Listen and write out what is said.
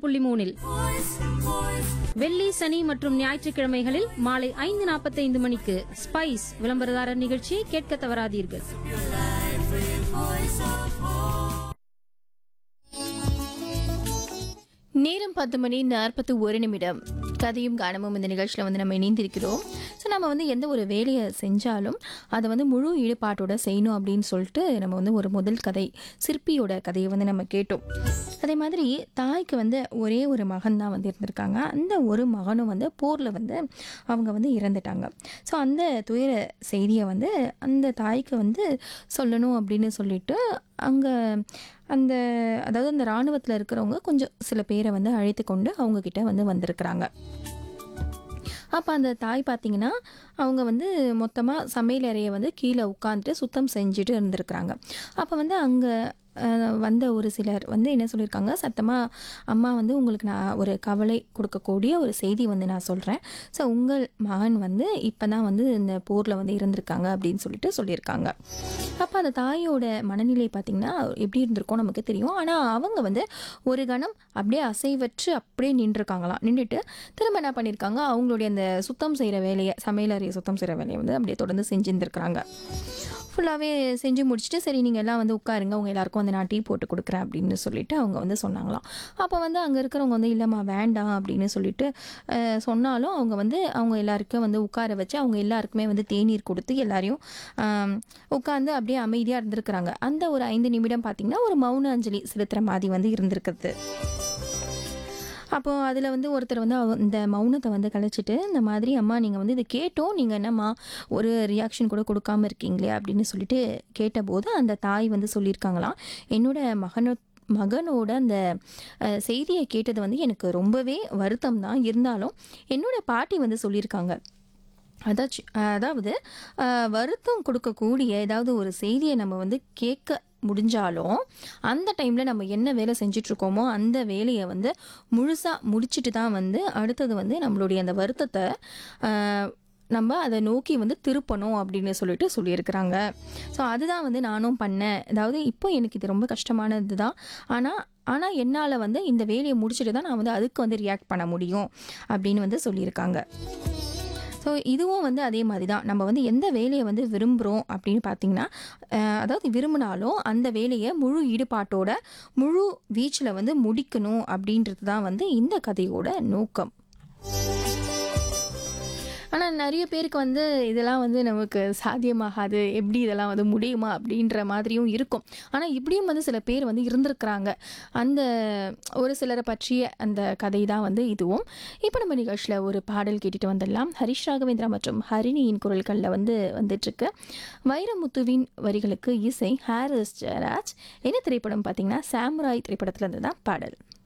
புள்ளி மூணில் வெள்ளி சனி மற்றும் ஞாயிற்றுக்கிழமைகளில் மாலை ஐந்து நாற்பத்தைந்து மணிக்கு ஸ்பைஸ் விளம்பரதாரர் நிகழ்ச்சியை கேட்க தவறாதீர்கள் நேரம் பத்து மணி நாற்பத்தி ஒரு நிமிடம் கதையும் கானமும் இந்த நிகழ்ச்சியில் வந்து நம்ம இணைந்திருக்கிறோம் ஸோ நம்ம வந்து எந்த ஒரு வேலையை செஞ்சாலும் அதை வந்து முழு ஈடுபாட்டோட செய்யணும் அப்படின்னு சொல்லிட்டு நம்ம வந்து ஒரு முதல் கதை சிற்பியோட கதையை வந்து நம்ம கேட்டோம் அதே மாதிரி தாய்க்கு வந்து ஒரே ஒரு மகன் தான் வந்து இருந்திருக்காங்க அந்த ஒரு மகனும் வந்து போரில் வந்து அவங்க வந்து இறந்துட்டாங்க ஸோ அந்த துயர செய்தியை வந்து அந்த தாய்க்கு வந்து சொல்லணும் அப்படின்னு சொல்லிட்டு அங்கே அந்த அதாவது அந்த இராணுவத்தில் இருக்கிறவங்க கொஞ்சம் சில பேரை வந்து அழைத்து கொண்டு அவங்கக்கிட்ட வந்து வந்திருக்கிறாங்க அப்போ அந்த தாய் பார்த்தீங்கன்னா அவங்க வந்து மொத்தமாக சமையல் அறையை வந்து கீழே உட்காந்துட்டு சுத்தம் செஞ்சுட்டு இருந்திருக்கிறாங்க அப்போ வந்து அங்கே வந்த ஒரு சிலர் வந்து என்ன சொல்லியிருக்காங்க சத்தமாக அம்மா வந்து உங்களுக்கு நான் ஒரு கவலை கொடுக்கக்கூடிய ஒரு செய்தி வந்து நான் சொல்கிறேன் ஸோ உங்கள் மகன் வந்து இப்போ தான் வந்து இந்த போரில் வந்து இருந்திருக்காங்க அப்படின்னு சொல்லிட்டு சொல்லியிருக்காங்க அப்போ அந்த தாயோட மனநிலை பார்த்திங்கன்னா எப்படி இருந்திருக்கும் நமக்கு தெரியும் ஆனால் அவங்க வந்து ஒரு கணம் அப்படியே அசைவற்று அப்படியே நின்றுருக்காங்களாம் நின்றுட்டு திரும்ப என்ன பண்ணியிருக்காங்க அவங்களுடைய அந்த சுத்தம் செய்கிற வேலையை சமையலறையை சுத்தம் செய்கிற வேலையை வந்து அப்படியே தொடர்ந்து செஞ்சுருந்துருக்குறாங்க ஃபுல்லாகவே செஞ்சு முடிச்சுட்டு சரி நீங்கள் எல்லாம் வந்து உட்காருங்க உங்கள் எல்லாருக்கும் வந்து நான் டீ போட்டு கொடுக்குறேன் அப்படின்னு சொல்லிட்டு அவங்க வந்து சொன்னாங்களாம் அப்போ வந்து அங்கே இருக்கிறவங்க வந்து இல்லைம்மா வேண்டாம் அப்படின்னு சொல்லிட்டு அஹ், சொன்னாலும் அவங்க வந்து அவங்க எல்லாருக்கும் வந்து உட்கார வச்சு அவங்க எல்லாருக்குமே வந்து தேநீர் கொடுத்து எல்லாரையும் ஆம், உட்கார்ந்து அப்படியே அமைதியாக இருந்திருக்கிறாங்க அந்த ஒரு ஐந்து நிமிடம் பார்த்திங்கன்னா ஒரு மௌன அஞ்சலி செலுத்துகிற மாதிரி வந்து இருந்திருக்குது அப்போ அதில் வந்து ஒருத்தர் வந்து அவ- இந்த மௌனத்தை வந்து கலைச்சிட்டு இந்த மாதிரி அம்மா நீங்கள் வந்து இதை கேட்டோம் நீங்கள் என்னம்மா ஒரு ரியாக்ஷன் கூட கொடுக்காம இருக்கீங்களே அப்படின்னு சொல்லிட்டு கேட்டபோது அந்த தாய் வந்து சொல்லியிருக்காங்களாம் என்னோட மகனோ மகனோட அந்த அஹ், செய்தியை கேட்டது வந்து எனக்கு ரொம்பவே வருத்தம் தான் இருந்தாலும் என்னோட பாட்டி வந்து சொல்லியிருக்காங்க அதாச்சு அதாவது அஹ், வருத்தம் கொடுக்கக்கூடிய ஏதாவது ஒரு செய்தியை நம்ம வந்து கேட்க முடிஞ்சாலும் அந்த டைமில் நம்ம என்ன வேலை செஞ்சிட்ருக்கோமோ அந்த வேலையை வந்து முழுசாக முடிச்சிட்டு தான் வந்து அடுத்தது வந்து நம்மளுடைய அந்த வருத்தத்தை அஹ், நம்ம அதை நோக்கி வந்து திருப்பணும் அப்படின்னு சொல்லிட்டு சொல்லியிருக்கிறாங்க ஸோ அதுதான் வந்து நானும் பண்ணேன் அதாவது இப்போ எனக்கு இது ரொம்ப கஷ்டமானது தான் ஆனால் ஆனால் என்னால் வந்து இந்த வேலையை முடிச்சுட்டு தான் நான் வந்து அதுக்கு வந்து ரியாக்ட் பண்ண முடியும் அப்படின்னு வந்து சொல்லியிருக்காங்க ஸோ இதுவும் வந்து அதே மாதிரி தான் நம்ம வந்து எந்த வேலையை வந்து விரும்புகிறோம் அப்படின்னு பார்த்தீங்கன்னா அஹ், அதாவது விரும்பினாலும் அந்த வேலையை முழு ஈடுபாட்டோட முழு வீச்சில் வந்து முடிக்கணும் அப்படின்றது தான் வந்து இந்த கதையோட நோக்கம் ஆனால் நிறைய பேருக்கு வந்து இதெல்லாம் வந்து நமக்கு சாத்தியமாகாது எப்படி இதெல்லாம் வந்து முடியுமா அப்படின்ற மாதிரியும் இருக்கும் ஆனால் இப்படியும் வந்து சில பேர் வந்து இருந்திருக்கிறாங்க அந்த ஒரு சிலரை பற்றிய அந்த கதை தான் வந்து இதுவும் இப்போ நம்ம நிகழ்ச்சியில் ஒரு பாடல் கேட்டுட்டு வந்துடலாம் ஹரிஷ் ராகவேந்திரா மற்றும் ஹரிணியின் குரல்களில் வந்து வந்துட்டுருக்கு வைரமுத்துவின் வரிகளுக்கு இசை ஹாரிஸ் ஜெயராஜ் என்ன திரைப்படம் பார்த்தீங்கன்னா சாமுராய் திரைப்படத்துல இருந்து தான் பாடல்